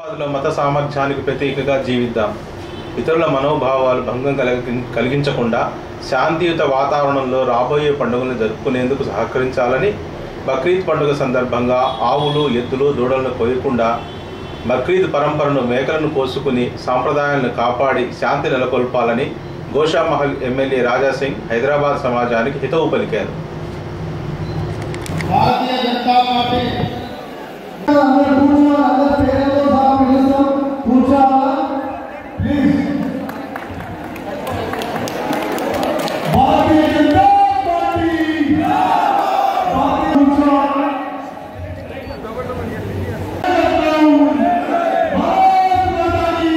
లో మత సామర్థ్యానికి ప్రతీకగా జీవిద్దాం ఇతరుల మనోభావాలు భంగం కలిగి కలిగించకుండా శాంతియుత వాతావరణంలో రాబోయే పండుగలను జరుపుకునేందుకు సహకరించాలని బక్రీద్ పండుగ సందర్భంగా ఆవులు ఎద్దులు దూడలను కోయకుండా బక్రీద్ పరంపరను మేకలను కోసుకుని సాంప్రదాయాలను కాపాడి శాంతి నెలకొల్పాలని గోషామహల్ ఎమ్మెల్యే రాజాసింగ్ హైదరాబాద్ సమాజానికి హితవు పలికారు భారతీయ జనతా పార్టీ అందరూ కూర్చోవాలి అందరి పేర్లతో సహా పిలుస్తాం కూర్చోవాలా ప్లీజ్ భారతీయ జనతా పార్టీ భారతీయ కూర్చోవాలి భారత్ మాతా కీ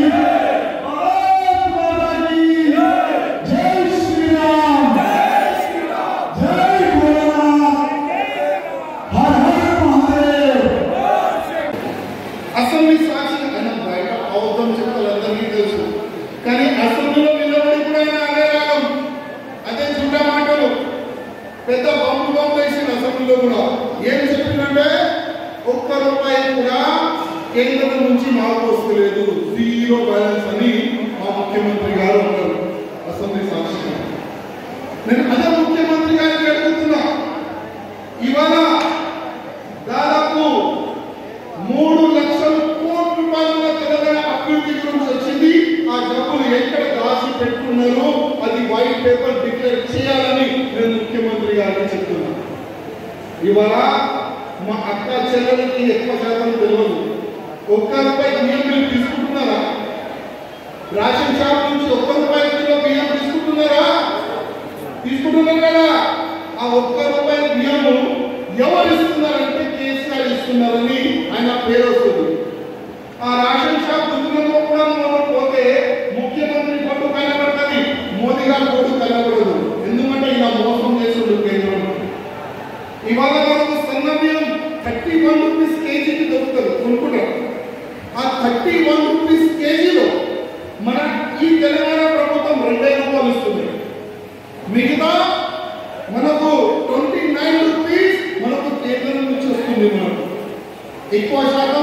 భారత్ మాతా కీ జై శ్రీరామ్ జై భోలానాథ్ హర హర మహాదేవ్ అసెంబ్లీ సాక్షి ఆయన బయట అవద్దం చెప్పాలందరికీ తెలుసు కానీ అసెంబ్లీలో నిలబడి కూడా ఆయన అదే రాగం అదే చుట్టా మాటలు పెద్ద బాంబు బాంబు వేసిన అసెంబ్లీలో కూడా ఏం చెప్పిందంటే ఒక్క రూపాయి కూడా కేంద్రం నుంచి మాకు వస్తలేదు జీరో బ్యాలెన్స్ అని మా ముఖ్యమంత్రి గారు అన్నారు అసెంబ్లీ సాక్షిగా నేను అదే ముఖ్యమంత్రి గారికి అడుగుతున్నా ఇవాళ దాదాపు మూడు లక్షల కోట్ల రూపాయల తెలంగాణ అభివృద్ధి గురించి వచ్చింది ఆ డబ్బులు ఎక్కడ దాచి పెట్టుకున్నారో అది వైట్ పేపర్ డిక్లేర్ చేయాలని నేను ముఖ్యమంత్రి గారికి చెప్తున్నా ఇవాళ మా అక్క చెల్లెలకి ఎక్కువ శాతం తెలియదు ఒక్క రూపాయి బియ్యం మీరు తీసుకుంటున్నారా రేషన్ షాప్ నుంచి ఒక్క రూపాయి కిలో బియ్యం తీసుకుంటున్నారా తీసుకుంటున్నారు కదా ఆ ఒక్క రూపాయి బియ్యము ఎవరు ఇస్తున్నారంటే కేసీఆర్ ఇస్తున్నారని ఆయన పేరు వస్తుంది ఆ రేషన్ షాప్ దుకాణంలో కూడా మనం పోతే ముఖ్యమంత్రి ఫోటో కనబడుతుంది మోదీ గారి ఫోటో కనబడదు ఎందుకంటే ఇలా మోసం చేస్తుండ్రు కేంద్రం ఇవాళ మనకు సన్న బియ్యం థర్టీ వన్ రూపీస్ కేజీకి దొరుకుతుంది కొనుక్కుంటాం ఆ థర్టీ వన్ రూపీస్ కేజీలో మన ఈ తెలంగాణ ప్రభుత్వం రెండే రూపాయలు ఇస్తుంది మిగతా మనకు ట్వంటీ నైన్ రూపీస్ మనకు కేంద్రం నుంచి వస్తుంది మనకు ఎక్కువ శాతం